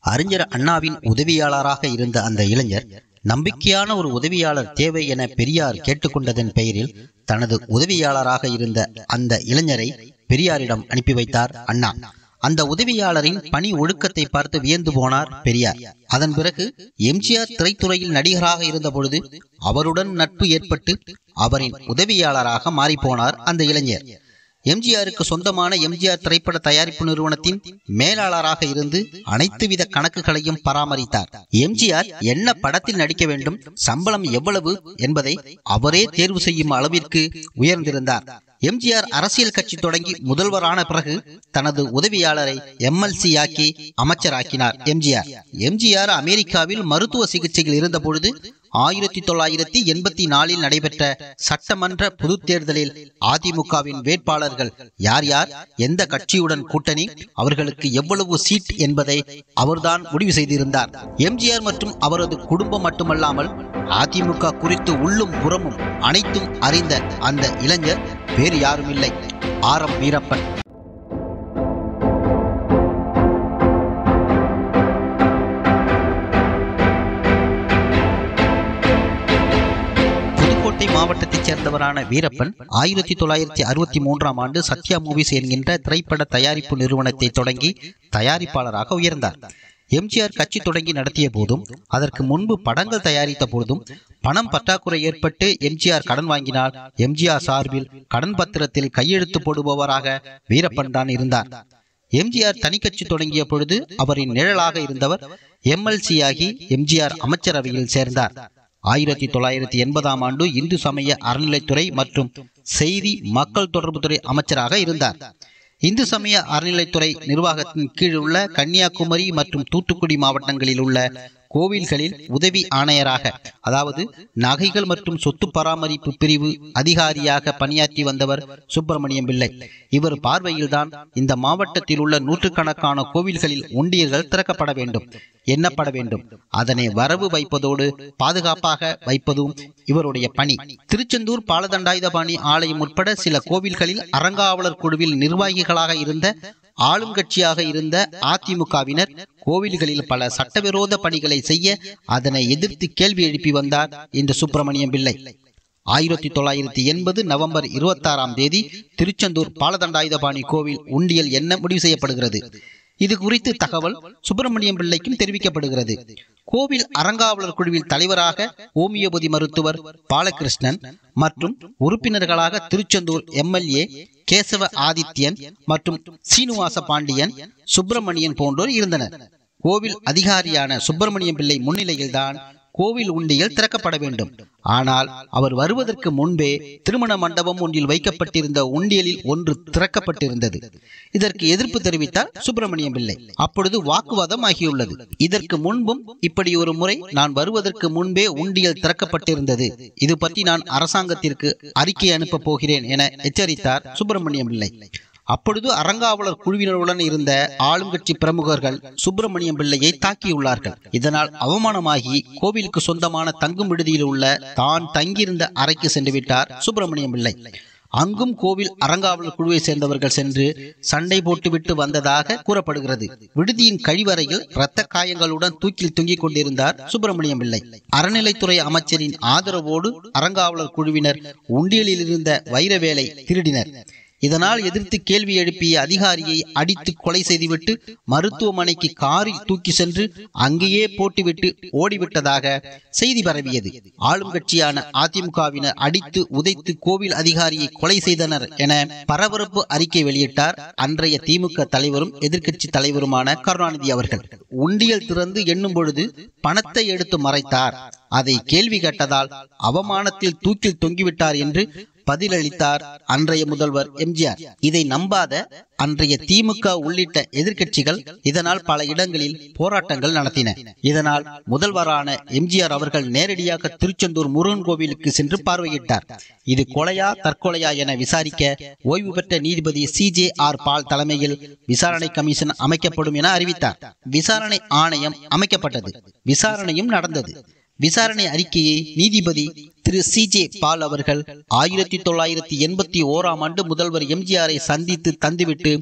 அறிஞர் அண்ணாவின் உதவியாளராக இருந்த அந்த இளைஞர் நம்பிக்கையான ஒரு உதவியாளர் தேவை என பெரியார் கேட்டுக்கொண்டதன் பெயரில் தனது உதவியாளராக இருந்த அந்த இளைஞரை பெரியாரிடம் அனுப்பி வைத்தார் அண்ணா அந்த உதவியாளரின் பணி ஒழுக்கத்தை பார்த்து வியந்து போனார் பெரியார் அதன் பிறகு எம்ஜிஆர் திரைத்துறையில் நடிகராக இருந்த பொழுது அவருடன் நட்பு ஏற்பட்டு அவரின் உதவியாளராக மாறிப்போனார் அந்த இளைஞர் எம்ஜிஆருக்கு சொந்தமான எம்ஜிஆர் திரைப்பட தயாரிப்பு நிறுவனத்தின் மேலாளராக இருந்து அனைத்து வித கணக்குகளையும் பராமரித்தார் எம்ஜிஆர் என்ன படத்தில் நடிக்க வேண்டும் சம்பளம் எவ்வளவு என்பதை அவரே தேர்வு செய்யும் அளவிற்கு உயர்ந்திருந்தார் எம்ஜிஆர் அரசியல் கட்சி தொடங்கி முதல்வரான பிறகு தனது உதவியாளரை எம்எல்சி ஆக்கி அமைச்சராக்கினார் எம்ஜிஆர் எம்ஜிஆர் அமெரிக்காவில் மருத்துவ சிகிச்சையில் இருந்த பொழுது ஆயிரத்தி தொள்ளாயிரத்தி எண்பத்தி நாலில் நடைபெற்ற சட்டமன்ற பொதுத் தேர்தலில் அதிமுகவின் வேட்பாளர்கள் யார் யார் எந்த கட்சியுடன் கூட்டணி அவர்களுக்கு எவ்வளவு சீட் என்பதை அவர்தான் முடிவு செய்திருந்தார் எம்ஜிஆர் மற்றும் அவரது குடும்பம் மட்டுமல்லாமல் அதிமுக குறித்து உள்ளும் புறமும் அனைத்தும் அறிந்த அந்த இளைஞர் வேறு யாரும் இல்லை ஆர் எம் வீரப்பன் புதுக்கோட்டை மாவட்டத்தைச் சேர்ந்தவரான வீரப்பன் ஆயிரத்தி தொள்ளாயிரத்தி அறுபத்தி மூன்றாம் ஆண்டு சத்யா மூவிஸ் என்கின்ற திரைப்பட தயாரிப்பு நிறுவனத்தை தொடங்கி தயாரிப்பாளராக உயர்ந்தார் எம்ஜிஆர் கட்சி தொடங்கி நடத்திய போதும் அதற்கு முன்பு படங்கள் தயாரித்த போதும் பணம் பற்றாக்குறை ஏற்பட்டு எம்ஜிஆர் கடன் வாங்கினால் எம்ஜிஆர் சார்பில் கடன் பத்திரத்தில் கையெழுத்து போடுபவராக வீரப்பன் தான் இருந்தார் எம்ஜிஆர் தனி கட்சி தொடங்கிய பொழுது அவரின் நிழலாக இருந்தவர் எம்எல்சி ஆகி எம்ஜிஆர் அமைச்சரவையில் சேர்ந்தார் ஆயிரத்தி தொள்ளாயிரத்தி எண்பதாம் ஆண்டு இந்து சமய அறநிலைத்துறை மற்றும் செய்தி மக்கள் தொடர்புத்துறை அமைச்சராக இருந்தார் இந்து சமய அறநிலைத்துறை நிர்வாகத்தின் கீழ் உள்ள கன்னியாகுமரி மற்றும் தூத்துக்குடி மாவட்டங்களில் உள்ள கோவில்களில் உதவி ஆணையராக அதாவது நகைகள் மற்றும் சொத்து பராமரிப்பு பிரிவு அதிகாரியாக பணியாற்றி வந்தவர் சுப்பிரமணியம் பிள்ளை இவர் பார்வையில்தான் இந்த மாவட்டத்தில் உள்ள நூற்றுக்கணக்கான கோவில்களில் உண்டியல்கள் திறக்கப்பட வேண்டும் எண்ணப்பட வேண்டும் அதனை வரவு வைப்பதோடு பாதுகாப்பாக வைப்பதும் இவருடைய பணி திருச்செந்தூர் பாலதண்டாயுதபாணி ஆலயம் உட்பட சில கோவில்களில் அறங்காவலர் குழுவில் நிர்வாகிகளாக இருந்த ஆளும் கட்சியாக இருந்த அதிமுகவினர் கோவில்களில் பல சட்டவிரோத பணிகளை செய்ய அதனை எதிர்த்து கேள்வி எழுப்பி வந்தார் இந்த சுப்பிரமணியம் பிள்ளை ஆயிரத்தி தொள்ளாயிரத்தி எண்பது நவம்பர் இருபத்தாறாம் தேதி திருச்செந்தூர் பாலதண்டாயுதபாணி கோவில் உண்டியல் எண்ண முடிவு செய்யப்படுகிறது இது குறித்து தகவல் சுப்பிரமணியம் பிள்ளைக்கும் தெரிவிக்கப்படுகிறது கோவில் அறங்காவலர் குழுவில் தலைவராக ஹோமியோபதி மருத்துவர் பாலகிருஷ்ணன் மற்றும் உறுப்பினர்களாக திருச்செந்தூர் எம்எல்ஏ கேசவ ஆதித்யன் மற்றும் சீனிவாச பாண்டியன் சுப்பிரமணியன் போன்றோர் இருந்தனர் கோவில் அதிகாரியான சுப்பிரமணியம் பிள்ளை முன்னிலையில்தான் கோவில் உண்டியல் திறக்கப்பட வேண்டும் ஆனால் அவர் வருவதற்கு முன்பே திருமண மண்டபம் ஒன்றில் வைக்கப்பட்டிருந்த உண்டியலில் ஒன்று திறக்கப்பட்டிருந்தது இதற்கு எதிர்ப்பு தெரிவித்தார் சுப்பிரமணியம் பிள்ளை அப்பொழுது வாக்குவாதம் ஆகியுள்ளது இதற்கு முன்பும் இப்படி ஒரு முறை நான் வருவதற்கு முன்பே உண்டியல் திறக்கப்பட்டிருந்தது இது பற்றி நான் அரசாங்கத்திற்கு அறிக்கை அனுப்பப் போகிறேன் என எச்சரித்தார் சுப்பிரமணியம் பிள்ளை அப்பொழுது அறங்காவலர் குழுவினருடன் இருந்த ஆளுங்கட்சி பிரமுகர்கள் சுப்பிரமணியம் பிள்ளையை தாக்கியுள்ளார்கள் இதனால் அவமானமாகி கோவிலுக்கு சொந்தமான தங்கும் விடுதியில் உள்ள தான் தங்கியிருந்த அறைக்கு சென்று விட்டார் சுப்பிரமணியம் பிள்ளை அங்கும் கோவில் அறங்காவலர் குழுவை சேர்ந்தவர்கள் சென்று சண்டை போட்டுவிட்டு வந்ததாக கூறப்படுகிறது விடுதியின் கழிவறையில் இரத்த காயங்களுடன் தூக்கில் தொங்கிக் கொண்டிருந்தார் சுப்பிரமணியம் பிள்ளை அறநிலைத்துறை அமைச்சரின் ஆதரவோடு அறங்காவலர் குழுவினர் உண்டியலில் இருந்த வைரவேலை திருடினர் இதனால் எதிர்த்து கேள்வி எழுப்பிய அதிகாரியை அடித்து கொலை செய்துவிட்டு மருத்துவமனைக்கு காரில் தூக்கி சென்று அங்கேயே போட்டுவிட்டு ஓடிவிட்டதாக செய்தி பரவியது ஆளும் கட்சியான அதிமுகவினர் அடித்து உதைத்து கோவில் அதிகாரியை கொலை செய்தனர் என பரபரப்பு அறிக்கை வெளியிட்டார் அன்றைய திமுக தலைவரும் எதிர்க்கட்சி தலைவருமான கருணாநிதி அவர்கள் உண்டியல் திறந்து எண்ணும் பொழுது பணத்தை எடுத்து மறைத்தார் அதை கேள்வி கேட்டதால் அவமானத்தில் தூக்கில் தொங்கிவிட்டார் என்று பதிலளித்தார் அன்றைய முதல்வர் எம்ஜிஆர் இதை நம்பாத அன்றைய திமுக உள்ளிட்ட எதிர்க்கட்சிகள் இதனால் பல இடங்களில் போராட்டங்கள் நடத்தின இதனால் முதல்வரான எம்ஜிஆர் அவர்கள் நேரடியாக திருச்செந்தூர் முருகன் கோவிலுக்கு சென்று பார்வையிட்டார் இது கொலையா தற்கொலையா என விசாரிக்க ஓய்வு பெற்ற நீதிபதி சி ஜே ஆர் பால் தலைமையில் விசாரணை கமிஷன் அமைக்கப்படும் என அறிவித்தார் விசாரணை ஆணையம் அமைக்கப்பட்டது விசாரணையும் நடந்தது விசாரணை அறிக்கையை நீதிபதி திரு சி ஜே பால் அவர்கள் ஆயிரத்தி தொள்ளாயிரத்தி எண்பத்தி ஓராம் ஆண்டு முதல்வர் எம்ஜிஆரை சந்தித்து தந்துவிட்டு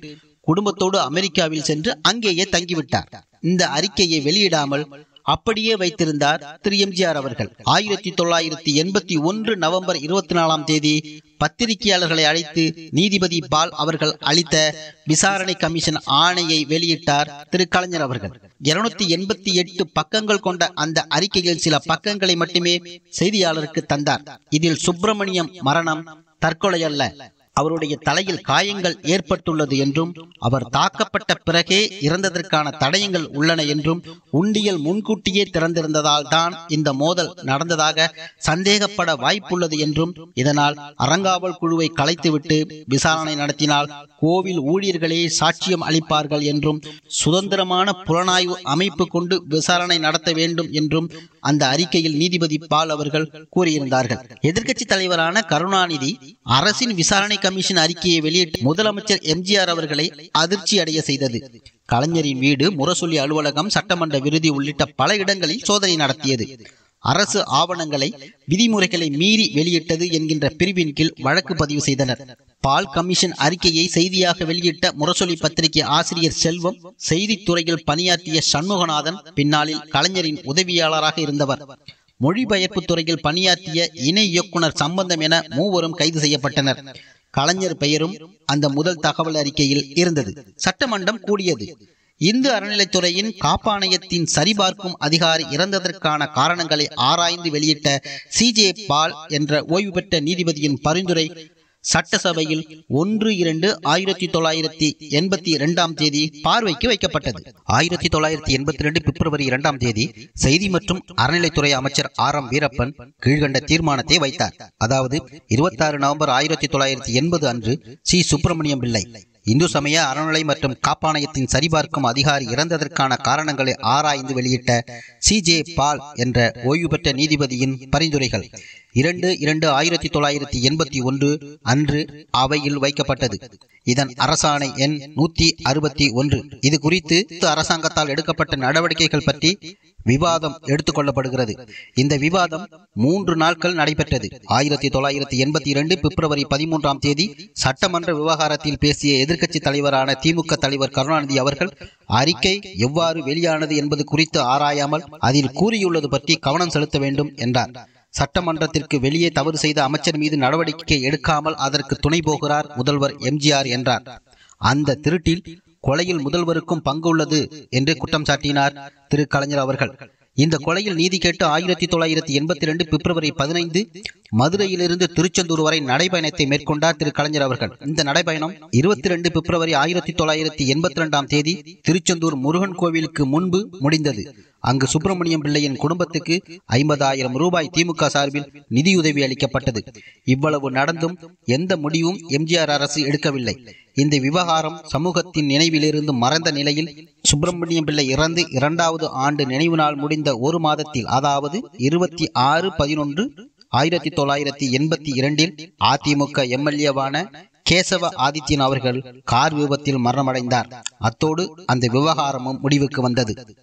குடும்பத்தோடு அமெரிக்காவில் சென்று அங்கேயே தங்கிவிட்டார் இந்த அறிக்கையை வெளியிடாமல் அப்படியே வைத்திருந்தார் திரு எம்ஜிஆர் அவர்கள் ஆயிரத்தி தொள்ளாயிரத்தி எண்பத்தி ஒன்று நவம்பர் இருபத்தி நாலாம் தேதி பத்திரிகையாளர்களை அழைத்து நீதிபதி பால் அவர்கள் அளித்த விசாரணை கமிஷன் ஆணையை வெளியிட்டார் திரு கலைஞர் அவர்கள் இருநூத்தி எண்பத்தி எட்டு பக்கங்கள் கொண்ட அந்த அறிக்கையில் சில பக்கங்களை மட்டுமே செய்தியாளருக்கு தந்தார் இதில் சுப்பிரமணியம் மரணம் தற்கொலை அல்ல அவருடைய தலையில் காயங்கள் ஏற்பட்டுள்ளது என்றும் அவர் தாக்கப்பட்ட பிறகே இறந்ததற்கான தடயங்கள் உள்ளன என்றும் உண்டியல் முன்கூட்டியே திறந்திருந்ததால் தான் இந்த மோதல் நடந்ததாக சந்தேகப்பட வாய்ப்புள்ளது என்றும் இதனால் அறங்காவல் குழுவை கலைத்துவிட்டு விசாரணை நடத்தினால் கோவில் ஊழியர்களே சாட்சியம் அளிப்பார்கள் என்றும் சுதந்திரமான புலனாய்வு அமைப்பு கொண்டு விசாரணை நடத்த வேண்டும் என்றும் அந்த அறிக்கையில் நீதிபதி பால் அவர்கள் கூறியிருந்தார்கள் எதிர்க்கட்சி தலைவரான கருணாநிதி அரசின் விசாரணை கமிஷன் அறிக்கையை வெளியிட்டு முதலமைச்சர் எம்ஜிஆர் அவர்களை அதிர்ச்சி அடைய செய்தது கலைஞரின் வீடு முரசொலி அலுவலகம் சட்டமன்ற விருதி உள்ளிட்ட பல இடங்களில் சோதனை நடத்தியது அரசு ஆவணங்களை விதிமுறைகளை மீறி வெளியிட்டது என்கின்ற பிரிவின் கீழ் வழக்கு பதிவு செய்தனர் பால் கமிஷன் அறிக்கையை செய்தியாக வெளியிட்ட முரசொலி பத்திரிகை ஆசிரியர் செல்வம் செய்தித்துறையில் பணியாற்றிய சண்முகநாதன் பின்னாளில் கலைஞரின் உதவியாளராக இருந்தவர் மொழிபெயர்ப்பு துறையில் பணியாற்றிய இணை இயக்குனர் சம்பந்தம் என மூவரும் கைது செய்யப்பட்டனர் கலைஞர் பெயரும் அந்த முதல் தகவல் அறிக்கையில் இருந்தது சட்டமன்றம் கூடியது இந்து அறநிலைத்துறையின் காப்பாணையத்தின் சரிபார்க்கும் அதிகாரி இறந்ததற்கான காரணங்களை ஆராய்ந்து வெளியிட்ட சிஜே பால் என்ற ஓய்வு பெற்ற நீதிபதியின் பரிந்துரை சட்டசபையில் ஒன்று இரண்டு ஆயிரத்தி தொள்ளாயிரத்தி எண்பத்தி இரண்டாம் தேதி பார்வைக்கு வைக்கப்பட்டது ஆயிரத்தி தொள்ளாயிரத்தி எண்பத்தி ரெண்டு பிப்ரவரி இரண்டாம் தேதி செய்தி மற்றும் அறநிலைத்துறை அமைச்சர் ஆர் எம் வீரப்பன் கீழ்கண்ட தீர்மானத்தை வைத்தார் அதாவது இருபத்தாறு நவம்பர் ஆயிரத்தி தொள்ளாயிரத்தி எண்பது அன்று சி சுப்பிரமணியம் பிள்ளை இந்து சமய அறநிலை மற்றும் காப்பாணையத்தின் சரிபார்க்கும் அதிகாரி இறந்ததற்கான காரணங்களை ஆராய்ந்து வெளியிட்ட சி ஜே பால் என்ற ஓய்வு பெற்ற நீதிபதியின் பரிந்துரைகள் இரண்டு இரண்டு ஆயிரத்தி தொள்ளாயிரத்தி எண்பத்தி ஒன்று அன்று அவையில் வைக்கப்பட்டது இதன் அரசாணை எண் நூத்தி அறுபத்தி ஒன்று இது குறித்து அரசாங்கத்தால் எடுக்கப்பட்ட நடவடிக்கைகள் பற்றி விவாதம் எடுத்துக்கொள்ளப்படுகிறது இந்த விவாதம் மூன்று நாட்கள் நடைபெற்றது ஆயிரத்தி தொள்ளாயிரத்தி எண்பத்தி இரண்டு பிப்ரவரி பதிமூன்றாம் தேதி சட்டமன்ற விவகாரத்தில் பேசிய எதிர்க்கட்சி தலைவரான திமுக தலைவர் கருணாநிதி அவர்கள் அறிக்கை எவ்வாறு வெளியானது என்பது குறித்து ஆராயாமல் அதில் கூறியுள்ளது பற்றி கவனம் செலுத்த வேண்டும் என்றார் சட்டமன்றத்திற்கு வெளியே தவறு செய்த அமைச்சர் மீது நடவடிக்கை எடுக்காமல் அதற்கு துணை போகிறார் முதல்வர் எம்ஜிஆர் என்றார் அந்த திருட்டில் கொலையில் முதல்வருக்கும் பங்கு உள்ளது என்று குற்றம் சாட்டினார் திரு கலைஞர் அவர்கள் இந்த கொலையில் நீதி கேட்டு ஆயிரத்தி தொள்ளாயிரத்தி எண்பத்தி ரெண்டு பிப்ரவரி பதினைந்து மதுரையிலிருந்து திருச்செந்தூர் வரை நடைபயணத்தை மேற்கொண்டார் திரு கலைஞர் அவர்கள் இந்த நடைபயணம் இருபத்தி ரெண்டு பிப்ரவரி ஆயிரத்தி தொள்ளாயிரத்தி எண்பத்தி ரெண்டாம் தேதி திருச்செந்தூர் முருகன் கோவிலுக்கு முன்பு முடிந்தது அங்கு சுப்பிரமணியம் பிள்ளையின் குடும்பத்துக்கு ஐம்பதாயிரம் ரூபாய் திமுக சார்பில் நிதியுதவி அளிக்கப்பட்டது இவ்வளவு நடந்தும் எந்த முடிவும் எம்ஜிஆர் அரசு எடுக்கவில்லை இந்த விவகாரம் சமூகத்தின் நினைவிலிருந்து மறைந்த நிலையில் சுப்பிரமணியம் பிள்ளை இறந்து இரண்டாவது ஆண்டு நினைவு நாள் முடிந்த ஒரு மாதத்தில் அதாவது இருபத்தி ஆறு பதினொன்று ஆயிரத்தி தொள்ளாயிரத்தி எண்பத்தி இரண்டில் அதிமுக எம்எல்ஏவான கேசவ ஆதித்யன் அவர்கள் கார் விபத்தில் மரணமடைந்தார் அத்தோடு அந்த விவகாரமும் முடிவுக்கு வந்தது